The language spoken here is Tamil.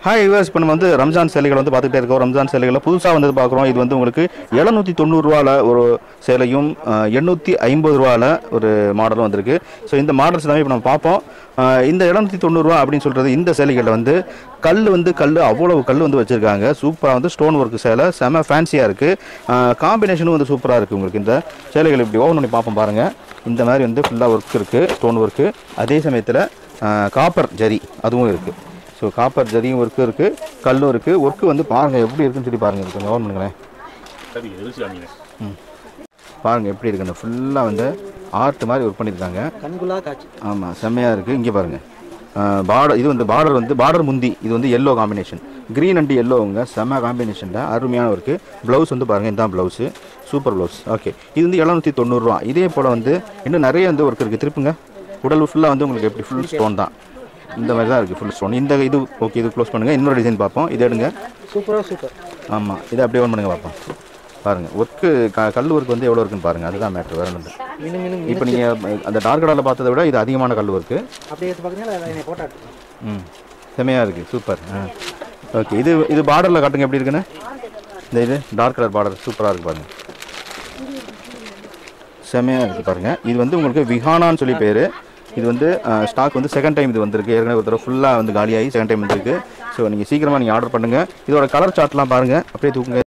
ஹாய் யூஎஸ் இப்போ நம்ம வந்து ரம்ஜான் சேலைகள் வந்து பார்த்துக்கிட்டே இருக்கோம் ரம்ஜான் சேலைகளை புதுசாக வந்து பார்க்குறோம் இது வந்து உங்களுக்கு எழுநூற்றி தொண்ணூறுரூவாவில் ஒரு சேலையும் எண்ணூற்றி ஐம்பது ரூபாவில் ஒரு மாடலும் வந்திருக்கு ஸோ இந்த மாடல்ஸ் எல்லாமே இப்போ நம்ம பார்ப்போம் அஹ், இந்த எழுநூற்றி தொண்ணூறுரூவா அப்படின்னு சொல்கிறது இந்த சேலைகளில் வந்து கல் வந்து கல் அவ்வளவு கல் வந்து வச்சுருக்காங்க சூப்பராக வந்து ஸ்டோன் ஒர்க் சேலை செம ஃபேன்சியாக இருக்குது காம்பினேஷனும் வந்து சூப்பராக இருக்குது உங்களுக்கு இந்த சேலைகள் இப்படி ஓவன் பண்ணி பார்ப்போம் பாருங்கள் இந்த மாதிரி வந்து ஃபுல்லாக ஒர்க் இருக்குது ஸ்டோன் ஒர்க்கு அதே சமயத்தில் காப்பர் ஜரி அதுவும் இருக்குது ஸோ காப்பர் ஜரியும் ஒர்க்கு இருக்குது கல்லும் இருக்குது ஒர்க்கு வந்து பாருங்கள் எப்படி இருக்குன்னு சொல்லி பாருங்கள் கொஞ்சம் ஓன் பண்ணுங்களேன் சரி எதிர்த்து காமிங்க பாருங்கள் எப்படி இருக்குன்னு ஃபுல்லாக வந்து ஆர்ட் மாதிரி ஒர்க் பண்ணியிருக்காங்க கண்குலா காட்சி ஆமாம் செம்மையாக இருக்குது இங்கே பாருங்கள் பார்டர் இது வந்து பார்டர் வந்து பார்டர் முந்தி இது வந்து எல்லோ காம்பினேஷன் க்ரீன் அண்ட் எல்லோவுங்க செம்ம காம்பினேஷனில் அருமையான ஒர்க்கு ப்ளவுஸ் வந்து பாருங்கள் இதுதான் ப்ளவுஸு சூப்பர் ப்ளவுஸ் ஓகே இது வந்து எழுநூற்றி தொண்ணூறுரூவா இதே போல் வந்து இன்னும் நிறைய வந்து ஒர்க் இருக்குது திருப்புங்க உடல் ஃபுல்லாக வந்து உங்களுக்கு எப்படி ஃபுல் ஸ்டோன் தான் இந்த மாதிரி தான் இருக்குது ஃபுல் ஸ்டோன் இந்த இது ஓகே இது க்ளோஸ் பண்ணுங்கள் இன்னொரு டிசைன் பார்ப்போம் இது எடுங்க சூப்பரா சூப்பர் ஆமாம் இதை அப்படியே ஒன் பண்ணுங்க பார்ப்போம் பாருங்கள் ஒர்க்கு க கல் ஒர்க் வந்து எவ்வளோ இருக்குன்னு பாருங்கள் அதுதான் மேட்ரு வேறு ஒன்று மினு மினு இப்போ நீங்கள் அந்த டார்க் கலரில் பார்த்ததை விட இது அதிகமான கல் ஒர்க்கு அப்படியே எடுத்து பார்த்தீங்கன்னா என்னை போட்டோ ம் செமையாக இருக்குது சூப்பர் ஆ ஓகே இது இது பார்டரில் காட்டுங்க எப்படி இருக்குன்னு இந்த இது டார்க் கலர் பார்டர் சூப்பராக இருக்குது பாருங்கள் செமையாக இருக்குது பாருங்கள் இது வந்து உங்களுக்கு விஹானான்னு சொல்லி பேர் இது வந்து ஸ்டாக் வந்து செகண்ட் டைம் இது வந்திருக்கு ஏற்கனவே ஒரு தடவை ஃபுல்லாக வந்து காலியாகி செகண்ட் டைம் வந்திருக்கு ஸோ நீங்கள் சீக்கிரமாக நீங்கள் ஆர்டர் பண்ணுங்கள் இதோட கலர் சார்ட்லாம் பாருங்கள் அப்படியே தூக்குங்க